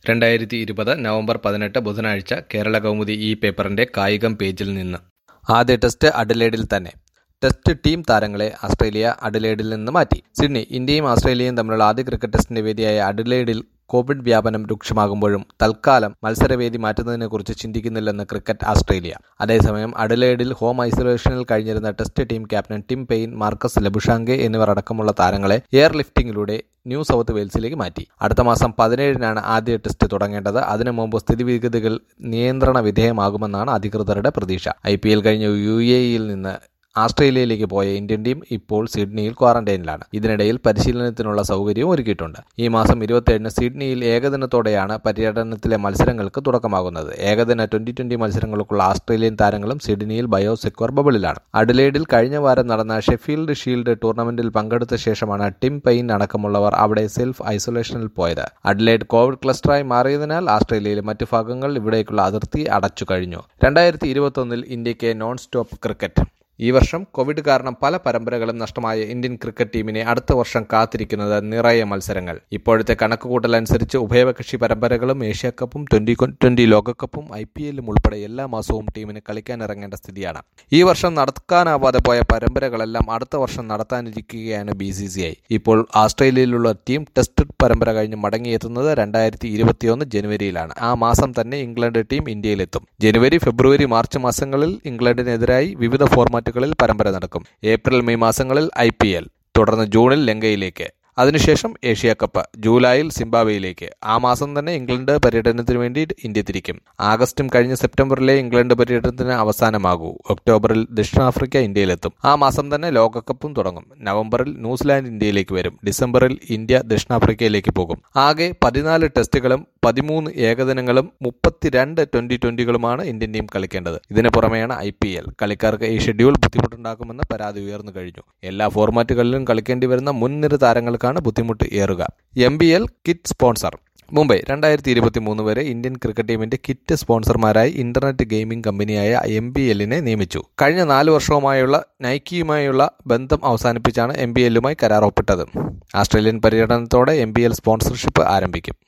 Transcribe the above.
രണ്ടായിരത്തി ഇരുപത് നവംബർ പതിനെട്ട് ബുധനാഴ്ച കേരള കൗമുദി ഈ പേപ്പറിന്റെ കായികം പേജിൽ നിന്ന് ആദ്യ ടെസ്റ്റ് അഡലേഡിൽ തന്നെ ടെസ്റ്റ് ടീം താരങ്ങളെ ആസ്ട്രേലിയ അഡലേഡിൽ നിന്ന് മാറ്റി സിഡ്നി ഇന്ത്യയും ആസ്ട്രേലിയയും തമ്മിലുള്ള ആദ്യ ക്രിക്കറ്റ് ടെസ്റ്റിന്റെ വേദിയായ അഡലേഡിൽ കോവിഡ് വ്യാപനം രൂക്ഷമാകുമ്പോഴും തൽക്കാലം മത്സരവേദി മാറ്റുന്നതിനെക്കുറിച്ച് ചിന്തിക്കുന്നില്ലെന്ന് ക്രിക്കറ്റ് ആസ്ട്രേലിയ അതേസമയം അഡലേഡിൽ ഹോം ഐസൊലേഷനിൽ കഴിഞ്ഞിരുന്ന test team captain Tim Paine Marcus Labuschagne എന്നിവർ അടക്കമുള്ള താരങ്ങളെ എയർ ലിഫ്റ്റിംഗിലൂടെ ന്യൂ സൗത്ത് വെയിൽസിലേക്ക് മാറ്റി അടുത്ത മാസം പതിനേഴിനാണ് ആദ്യ ടെസ്റ്റ് തുടങ്ങേണ്ടത് അതിനു മുമ്പ് സ്ഥിതിവിഗതികൾ നിയന്ത്രണ വിധേയമാകുമെന്നാണ് അധികൃതരുടെ പ്രതീക്ഷ ഐ പി എൽ കഴിഞ്ഞ യു എ ഇയിൽ നിന്ന് ആസ്ട്രേലിയയിലേക്ക് പോയ ഇന്ത്യൻ ടീം ഇപ്പോൾ സിഡ്നിയിൽ ക്വാറന്റൈനിലാണ് ഇതിനിടയിൽ പരിശീലനത്തിനുള്ള സൗകര്യവും ഒരുക്കിയിട്ടുണ്ട് ഈ മാസം ഇരുപത്തിയേഴിന് സിഡ്നിയിൽ ഏകദിനത്തോടെയാണ് പര്യടനത്തിലെ മത്സരങ്ങൾക്ക് തുടക്കമാകുന്നത് ഏകദിന ട്വന്റി ട്വന്റി മത്സരങ്ങൾക്കുള്ള ആസ്ട്രേലിയൻ താരങ്ങളും സിഡ്നിയിൽ ബയോസെക്വർ ബബിളിലാണ് അഡലേഡിൽ കഴിഞ്ഞ വാരം നടന്ന ഷെഫീൽഡ് ഷീൽഡ് ടൂർണമെന്റിൽ പങ്കെടുത്ത ശേഷമാണ് ടിം പെയിൻ അടക്കമുള്ളവർ അവിടെ സെൽഫ് ഐസൊലേഷനിൽ പോയത് അഡലേഡ് കോവിഡ് ക്ലസ്റ്ററായി മാറിയതിനാൽ ആസ്ട്രേലിയയിലെ മറ്റു ഭാഗങ്ങൾ ഇവിടേക്കുള്ള അതിർത്തി അടച്ചു കഴിഞ്ഞു രണ്ടായിരത്തി ഇരുപത്തൊന്നിൽ ഇന്ത്യക്ക് നോൺ സ്റ്റോപ്പ് ക്രിക്കറ്റ് ഈ വർഷം കോവിഡ് കാരണം പല പരമ്പരകളും നഷ്ടമായ ഇന്ത്യൻ ക്രിക്കറ്റ് ടീമിനെ അടുത്ത വർഷം കാത്തിരിക്കുന്നത് നിറയെ മത്സരങ്ങൾ ഇപ്പോഴത്തെ കണക്കുകൂട്ടലനുസരിച്ച് ഉഭയകക്ഷി പരമ്പരകളും ഏഷ്യ കപ്പും ട്വന്റി ട്വന്റി ലോകകപ്പും ഐ പി എല്ലും ഉൾപ്പെടെ എല്ലാ മാസവും ടീമിന് കളിക്കാനിറങ്ങേണ്ട സ്ഥിതിയാണ് ഈ വർഷം നടക്കാനാവാതെ പോയ പരമ്പരകളെല്ലാം അടുത്ത വർഷം നടത്താനിരിക്കുകയാണ് ബി സി സി ഐ ഇപ്പോൾ ആസ്ട്രേലിയയിലുള്ള ടീം ടെസ്റ്റ് പരമ്പര കഴിഞ്ഞ് മടങ്ങിയെത്തുന്നത് രണ്ടായിരത്തി ഇരുപത്തിയൊന്ന് ജനുവരിയിലാണ് ആ മാസം തന്നെ ഇംഗ്ലണ്ട് ടീം ഇന്ത്യയിലെത്തും ജനുവരി ഫെബ്രുവരി മാർച്ച് മാസങ്ങളിൽ ഇംഗ്ലണ്ടിനെതിരായി വിവിധ ഫോർമാറ്റുകളിൽ പരമ്പര നടക്കും ഏപ്രിൽ മെയ് മാസങ്ങളിൽ ഐ തുടർന്ന് ജൂണിൽ ലങ്കയിലേക്ക് അതിനുശേഷം ഏഷ്യ കപ്പ് ജൂലൈയിൽ സിംബാബ്വേയിലേക്ക് ആ മാസം തന്നെ ഇംഗ്ലണ്ട് പര്യടനത്തിന് വേണ്ടി ഇന്ത്യ തിരിക്കും ആഗസ്റ്റും കഴിഞ്ഞ സെപ്റ്റംബറിലെ ഇംഗ്ലണ്ട് പര്യടനത്തിന് അവസാനമാകൂ ഒക്ടോബറിൽ ദക്ഷിണാഫ്രിക്ക ഇന്ത്യയിലെത്തും ആ മാസം തന്നെ ലോകകപ്പും തുടങ്ങും നവംബറിൽ ന്യൂസിലാൻഡ് ഇന്ത്യയിലേക്ക് വരും ഡിസംബറിൽ ഇന്ത്യ ദക്ഷിണാഫ്രിക്കയിലേക്ക് പോകും ആകെ പതിനാല് ടെസ്റ്റുകളും പതിമൂന്ന് ഏകദിനങ്ങളും മുപ്പത്തിരണ്ട് ട്വന്റി ട്വന്റികളുമാണ് ഇന്ത്യൻ ടീം കളിക്കേണ്ടത് ഇതിന് പുറമെയാണ് ഐ പി എൽ കളിക്കാർക്ക് ഈ ഷെഡ്യൂൾ ബുദ്ധിമുട്ടുണ്ടാക്കുമെന്ന് പരാതി ഉയർന്നു കഴിഞ്ഞു എല്ലാ ഫോർമാറ്റുകളിലും കളിക്കേണ്ടി വരുന്ന മുൻനിര താരങ്ങൾക്കാണ് ബുദ്ധിമുട്ട് ഏറുക M B L kit sponsor Mumbai രണ്ടായിരത്തി ഇരുപത്തി മൂന്ന് വരെ ഇന്ത്യൻ ക്രിക്കറ്റ് ടീമിന്റെ കിറ്റ് സ്പോൺസർമാരായി ഇന്റർനെറ്റ് ഗെയിമിംഗ് കമ്പനിയായ എം ബി എല്ലിനെ നിയമിച്ചു കഴിഞ്ഞ നാല് വർഷവുമായുള്ള നൈക്കിയുമായുള്ള ബന്ധം അവസാനിപ്പിച്ചാണ് എം ബി എല്ലുമായി കരാർ ഒപ്പിട്ടത് ആസ്ട്രേലിയൻ പര്യടനത്തോടെ എം ബി എൽ സ്പോൺസർഷിപ്പ് ആരംഭിക്കും